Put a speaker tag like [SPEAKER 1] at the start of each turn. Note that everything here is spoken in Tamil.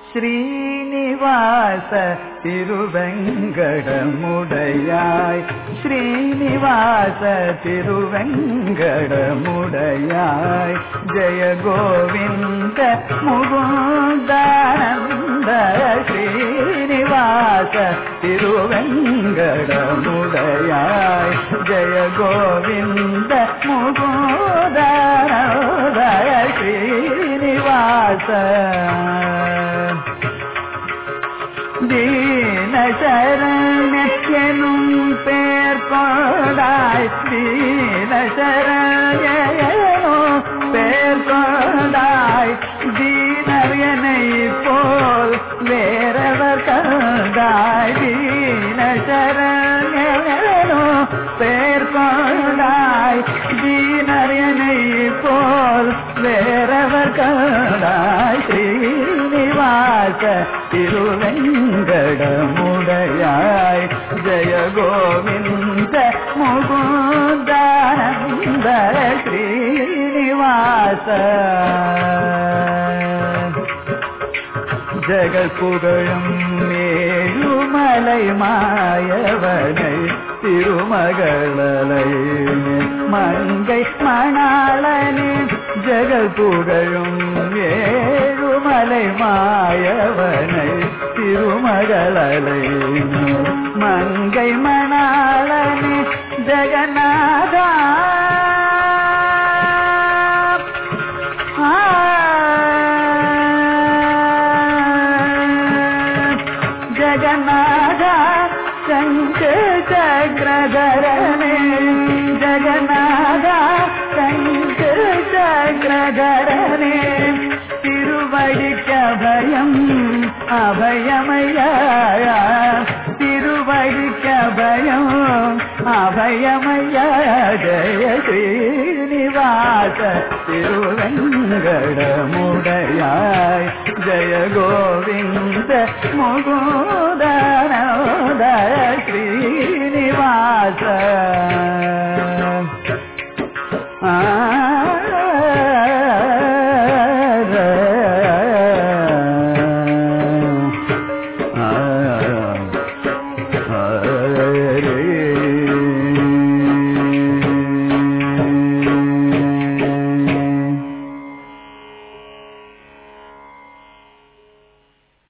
[SPEAKER 1] ஸ்ரீனிவாச திருவெங்கடமுடையாய் ஸ்ரீனிவாச திருவெங்கடமுடையாய் ஜெய கோவிந்த முகுந்தானந்த ஸ்ரீனிவாச திருவெங்கடமுடையாய் ஜெய கோவிந்த முகுந்தானந்த ஸ்ரீனிவாச தீனசரணும் பேர் கொண்டாய் தீனசரணும் பேர் கொண்டாய் தீனரியனை போல் வேறவர் கண்டாய் தீனசரணும் பேர் கொண்டாய் தீனரியனை போல் வேறவர் கண்டாய் ஸ்ரீனிவாச திருவெங்கடமுடையாய் ஜெய கோவிந்த முகுந்தானந்த ஸ்ரீனிவாச ஜெகல் புகழும் மேலுமலை மாயவனை திருமகளலை மங்கை மணாளனே ஜெகல் புகழும் ஏழுமலை மாயவனை திருமகளலை மங்கை மணாளனே ஜெகநாதா ஜகநாத சங்க சக்கரதரனே ஜகநாத சங்க சக்கரதரனே திருவடிக்க பயம் அபயமையா திருவடிக்க பயம் அபயமையா ஜய ஸ்ரீனிவாச திருவெங்கடமுடையாய் ஜய கோவிந்த முகுதன